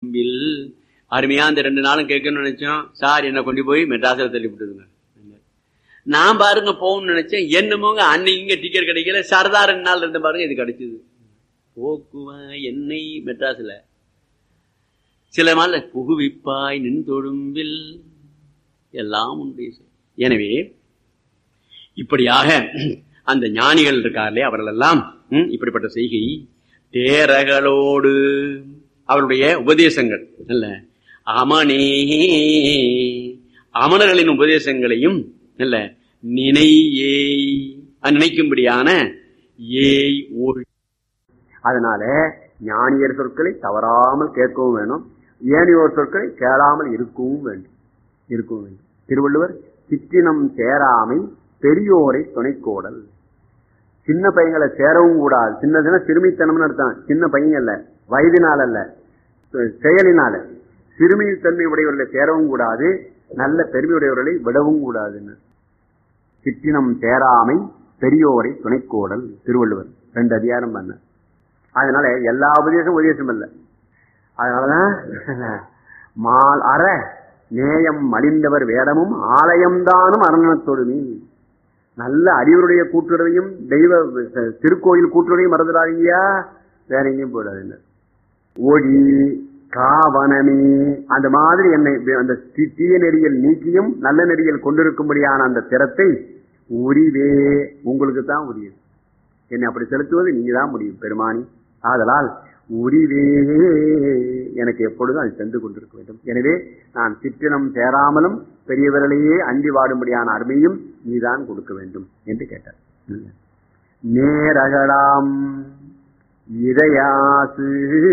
Will அருமையா அந்த ரெண்டு நாளும் கேட்கணும்னு நினைச்சோம் சார் என்ன கொண்டு போய் மெட்ராஸில் தள்ளி விட்டுதுங்க நான் பாருங்க போகணும்னு நினைச்சேன் என்னமோங்க அன்னைக்கு இங்க டிக்கெட் கிடைக்கல சரதா ரெண்டு நாள் இருந்து பாருங்க இது கிடைச்சது போக்குவன் என்னை மெட்ராஸ்ல சில நாள் புகுவிப்பாய் நின் தொழும்பில் எல்லாம் உண்டு எனவே இப்படியாக அந்த ஞானிகள் இருக்கார்களே அவர்கள் எல்லாம் ம், இப்படிப்பட்ட செய்கை தேரகளோடு அவருடைய உபதேசங்கள் அல்ல அமனே அமரர்களின் உபதேசங்களையும் அல்ல நினை ஏய் அது நினைக்கும்படியான ஏய் ஒழி அதனால ஞானியர் சொற்களை தவறாமல் கேட்கவும் வேணும் ஏனையோர் சொற்களை கேளாமல் இருக்கவும் வேண்டும் இருக்கவும் வேண்டும் திருவள்ளுவர் சிற்றினம் சேராமை பெரியோரை துணைக்கோடல் சின்ன பையங்களை சேரவும் கூடாது சின்னதுன்னா சிறுமித்தனம்னு அர்த்தம் சின்ன பையன் அல்ல வயதினால் அல்ல செ- செயலினால சிறுமித்தன்மை உடையவர்களை சேரவும் கூடாது நல்ல பெருமை உடையவர்களை விடவும் கூடாதுன்னு சிற்றினம் சேராமை பெரியோரை துணைக்கோடல் திருவள்ளுவர் ரெண்டு அதிகாரம் பண்ண அதனால எல்லா உபதேசம் உபதேசம் இல்ல அதனாலதான் மால் அற நேயம் மலிந்தவர் வேடமும் ஆலயம்தானும் அரணத்தொடுமி நல்ல அறிவருடைய கூட்டுறவையும் தெய்வ ச- திருக்கோயில் கூட்டுறவையும் மறந்துடாதீங்கயா வேற எங்கேயும் போயிடாதுங்க ஒளி காவனமே அந்த மாதிரி என்னை அந்த தி- தீய நெறியில் நீக்கியும் நல்ல நெறியில் கொண்டிருக்கும்படியான அந்த திறத்தை உரிவே உங்களுக்கு தான் உரியது என்னை அப்படி செலுத்துவது நீங்க தான் முடியும் பெருமானி ஆதலால் உரிவே எனக்கு எப்பொழுதும் அது சென்று கொண்டிருக்க வேண்டும் எனவே நான் சிற்றினம் சேராமலும் பெரியவர்களையே அண்டி வாடும்படியான அருமையும் நீதான் கொடுக்க வேண்டும் என்று கேட்டார் நேரகலாம் இதயாசு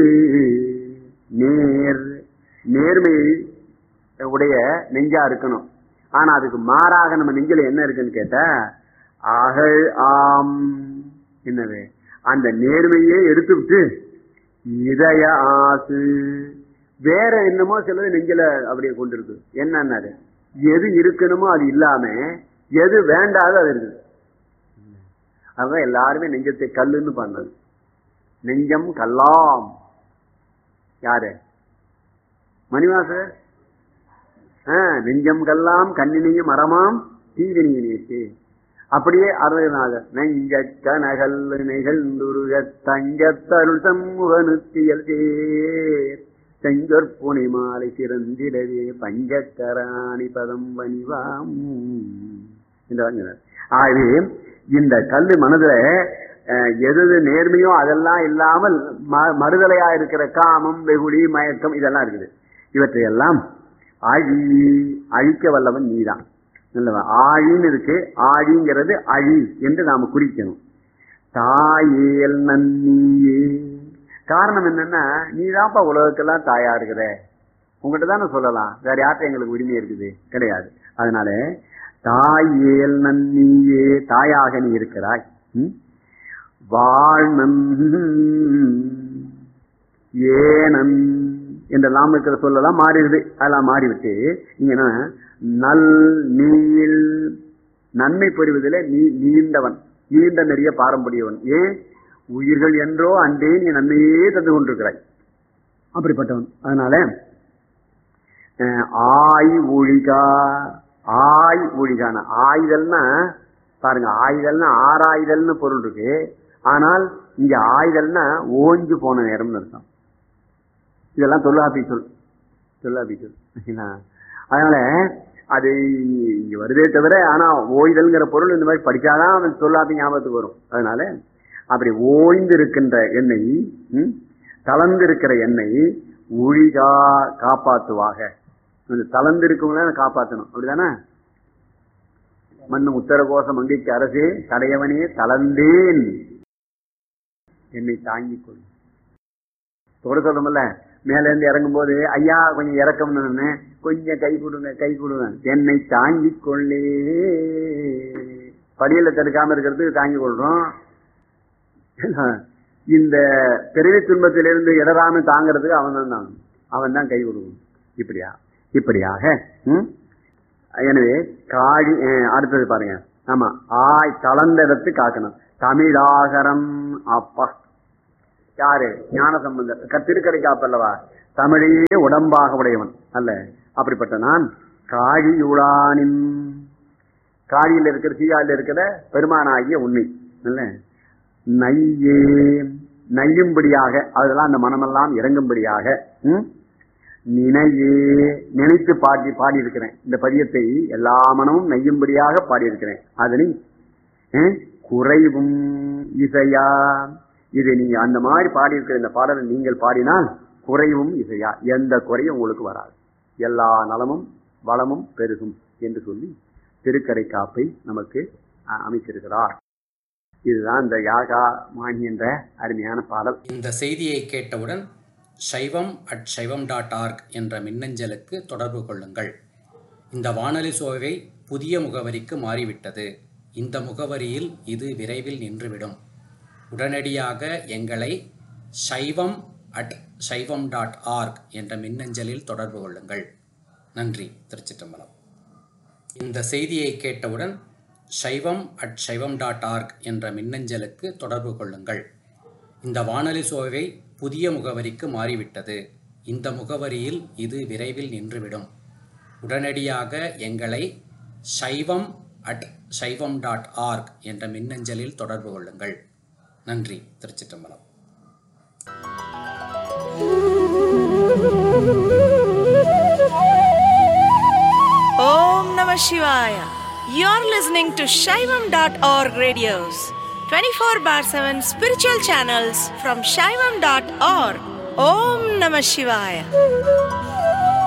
நேர் நேர்மை உடைய நெஞ்சா இருக்கணும் ஆனா அதுக்கு மாறாக நம்ம நெஞ்சில என்ன இருக்குன்னு கேட்டா அகழ் ஆம் என்னது அந்த நேர்மையே எடுத்துவிட்டு இதய ஆசு வேற என்னமோ சிலது நெஞ்சில அப்படியே கொண்டிருக்கு என்னன்னாரு எது இருக்கணுமோ அது இல்லாம எது வேண்டாதோ அது இருக்குது அதான் எல்லாருமே நெஞ்சத்தை கல்லுன்னு பண்ணது நெஞ்சம் கல்லாம் யாரு மணிவாசர் ஆ, நெஞ்சம் கல்லாம் கண்ணினையும் மரமாம் தீவினியினேச்சு அப்படியே அருணநாதர் நெஞ்ச கனகல் நிகழ்ந்துருக தங்கத்தருள் சண்முகனுத்தியல் சேர் செஞ்சொற்புனை மாலை சிறந்திடவே பஞ்சக்கராணி பதம் பணிவாம் என்று வாங்கினார். ஆகவே இந்த கல்லு மனதுல அஹ், எது எது நேர்மையோ அதெல்லாம் இல்லாமல் ம- மறுதலையா இருக்கிற காமம் வெகுளி மயக்கம் இதெல்லாம் இருக்குது இவற்றையெல்லாம் அழி அழிக்க வல்லவன் நீதான் இல்லவா? ஆழின்னு இருக்கு ஆழிங்கிறது அழி என்று நாம குறிக்கணும் தாயேல் நன்னியே காரணம் என்னன்னா நீதான்ப்பா உலகத்துக்கெல்லாம் தாயா இருக்கிற உங்ககிட்ட தானே சொல்லலாம் வேற யார்கிட்ட எங்களுக்கு உரிமை இருக்குது கிடையாது அதனால தாயேல் நன்னியே தாயாக நீ இருக்கிறாய் ம்? வாழ்நன் ஏனன் என்றெல்லாம் இருக்கிற சொல்லலாம் மாறிடுது அதெல்லாம் மாறிவிட்டு நீங்க என்ன நல் நீள் நன்மை பெறுவதில் நீ நீண்டவன் நீண்ட நிறைய பாரம்பரியவன் ஏன் உயிர்கள் என்றோ அன்றே நீ நன்மையே தந்து கொண்டிருக்கிறாய் அப்படிப்பட்டவன் அதனால அஹ், ஆய் ஒழிகா ஆய் ஒழிகான ஆயுதல்னா பாருங்க ஆயுதல்னா ஆறாயுதல்னு பொருள் இருக்கு ஆனால் இங்க ஆயுதல்னா ஓஞ்சு போன நேரம்னு அர்த்தம் இதெல்லாம் தொல்லாப்பி சொல் தொல்லாப்பி சொல் சரிங்களா? அதனால அது இங்க வருதே தவிர ஆனா ஓய்தல்ங்கிற பொருள் இந்த மாதிரி படிச்சாதான் அவன் தொல்லாப்பி ஞாபகத்துக்கு வரும் அதனால அப்படி ஓய்ந்து இருக்கின்ற எண்ணெய் ம், தளர்ந்து இருக்கிற எண்ணெய் ஒழிகா காப்பாத்துவாக அந்த தளர்ந்து இருக்கவங்கள காப்பாத்தணும் அப்படிதானே மண்ணு உத்தரகோச மங்கைக்கு அரசே கடையவனே தளர்ந்தேன் என்னை தாங்கிக் கொள் தொட சொல்றோம்ல மேல இருந்து இறங்கும் போது ஐயா கொஞ்சம் இறக்கம்னு கொஞ்சம் கை கொடுங்க கை கொடுங்க என்னை தாங்கிக் கொள்ளே படியில தடுக்காம இருக்கிறதுக்கு தாங்கிக் கொள்றோம் இந்த பிறவி துன்பத்திலிருந்து இடராம தாங்கிறதுக்கு அவன் தான் தான் அவன் தான் கை கொடுக்கணும் இப்படியா இப்படியாக ம்? எனவே காழி அஹ், அடுத்தது பாருங்க ஆமா ஆய் கலந்த இடத்து காக்கணும் தமிழாகரம் அப்பா யாரு ஞான சம்பந்தர் க- திருக்கடை காப்பல்லவா தமிழையே உடம்பாக உடையவன் அல்ல அப்படிப்பட்ட நான் காழியுளானின் காழியில் இருக்கிற சீயாவில் இருக்கிற பெருமானாகிய உண்மை இல்ல நையே நையும்படியாக அதெல்லாம் அந்த மனமெல்லாம் இறங்கும்படியாக ம்? நினையே நினைத்து பாடி பாடியிருக்கிறேன் இந்த பதியத்தை எல்லா மனமும் நெய்யும்படியாக பாடியிருக்கிறேன் அதனை அஹ், குறைவும் இசையா இது நீங்க அந்த மாதிரி பாடியிருக்கிற இந்த பாடலை நீங்கள் பாடினால் குறைவும் இசையா எந்த குறையும் உங்களுக்கு வராது எல்லா நலமும் வளமும் பெருகும் என்று சொல்லி திருக்கரை காப்பை நமக்கு அஹ், அமைத்திருக்கிறார் இதுதான் இந்த யாகா மாணி என்ற அருமையான பாடல் இந்த செய்தியை கேட்டவுடன் சைவம் அட் சைவம் டாட் ஆர்க் என்ற மின்னஞ்சலுக்கு தொடர்பு கொள்ளுங்கள் இந்த வானொலி சோவை புதிய முகவரிக்கு மாறிவிட்டது இந்த முகவரியில் இது விரைவில் நின்றுவிடும் உடனடியாக எங்களை சைவம் அட் சைவம் டாட் ஆர்க் என்ற மின்னஞ்சலில் தொடர்பு கொள்ளுங்கள் நன்றி திருச்சிற்றம்பலம் இந்த செய்தியை கேட்டவுடன் சைவம் அட் சைவம் டாட் ஆர்க் என்ற மின்னஞ்சலுக்கு தொடர்பு கொள்ளுங்கள் இந்த வானொலி சோவை புதிய முகவரிக்கு மாறிவிட்டது இந்த முகவரியில் இது விரைவில் நின்றுவிடும் உடனடியாக எங்களை சைவம் அட் சைவம் டாட் ஆர்க் என்ற மின்னஞ்சலில் தொடர்பு கொள்ளுங்கள் நன்றி திருச்சிற்றம்பலம் Om Namah Shivaya. You're listening to Shaivam.org radios, 24 bar 7 spiritual channels from Shaivam.org. Om Namah Shivaya.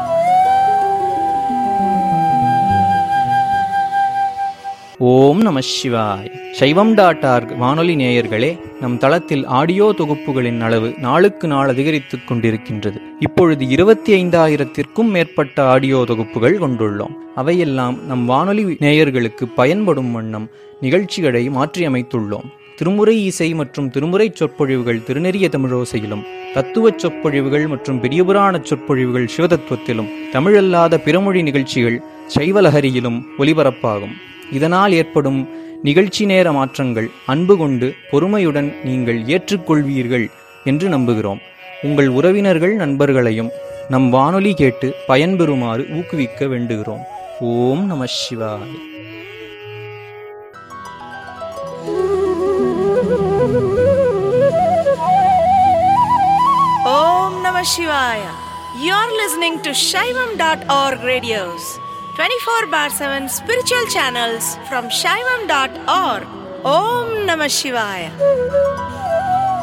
ஓம் நம சிவாய் சைவம் டாட் ஆர்க் வானொலி நேயர்களே நம் தளத்தில் ஆடியோ தொகுப்புகளின் அளவு நாளுக்கு நாள் அதிகரித்துக் கொண்டிருக்கின்றது இப்பொழுது இருபத்தி ஐந்தாயிரத்திற்கும் மேற்பட்ட ஆடியோ தொகுப்புகள் கொண்டுள்ளோம் அவையெல்லாம் நம் வானொலி நேயர்களுக்கு பயன்படும் வண்ணம் நிகழ்ச்சிகளை மாற்றியமைத்துள்ளோம் திருமுறை இசை மற்றும் திருமுறை சொற்பொழிவுகள் திருநெறிய தமிழோசையிலும் தத்துவச் சொற்பொழிவுகள் மற்றும் பெரியபுராண சொற்பொழிவுகள் சிவதத்துவத்திலும் தமிழல்லாத பிறமொழி நிகழ்ச்சிகள் சைவலஹரியிலும் ஒலிபரப்பாகும் இதனால் ஏற்படும் நிகழ்ச்சி நேர மாற்றங்கள் அன்பு கொண்டு பொறுமையுடன் நீங்கள் ஏற்றுக்கொள்வீர்கள் என்று நம்புகிறோம் உங்கள் உறவினர்கள் நண்பர்களையும் நம் வானொலி கேட்டு பயன்பெறுமாறு ஊக்குவிக்க வேண்டுகிறோம் ஓம் நம சிவாய் Om Namah Shivaya. You're listening to Shaivam.org radios, 24 bar 7 spiritual channels from Shaivam.org. Om Namah Shivaya.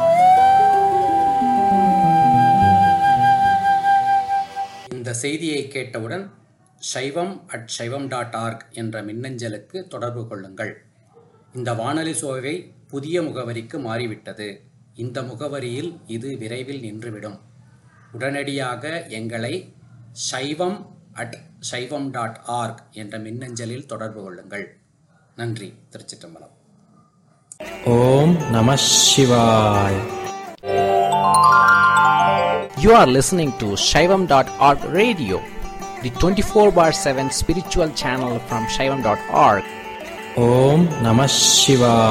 இந்த செய்தியை கேட்டவுடன் சைவம் அட் சைவம் டாட் ஆர்க் என்ற மின்னஞ்சலுக்கு தொடர்பு கொள்ளுங்கள் இந்த வானொலி சோவை புதிய முகவரிக்கு மாறிவிட்டது இந்த முகவரியில் இது விரைவில் நின்றுவிடும் உடனடியாக எங்களை சைவம் அட் சைவம் டாட் ஆர்க் என்ற மின்னஞ்சலில் தொடர்பு கொள்ளுங்கள் நன்றி திருச்சிற்றம்பலம் ஓம் நம சிவாய் You are listening to Shaivam.org radio, the 24 bar 7 spiritual channel from Shaivam.org. ஓம் நம சிவாய்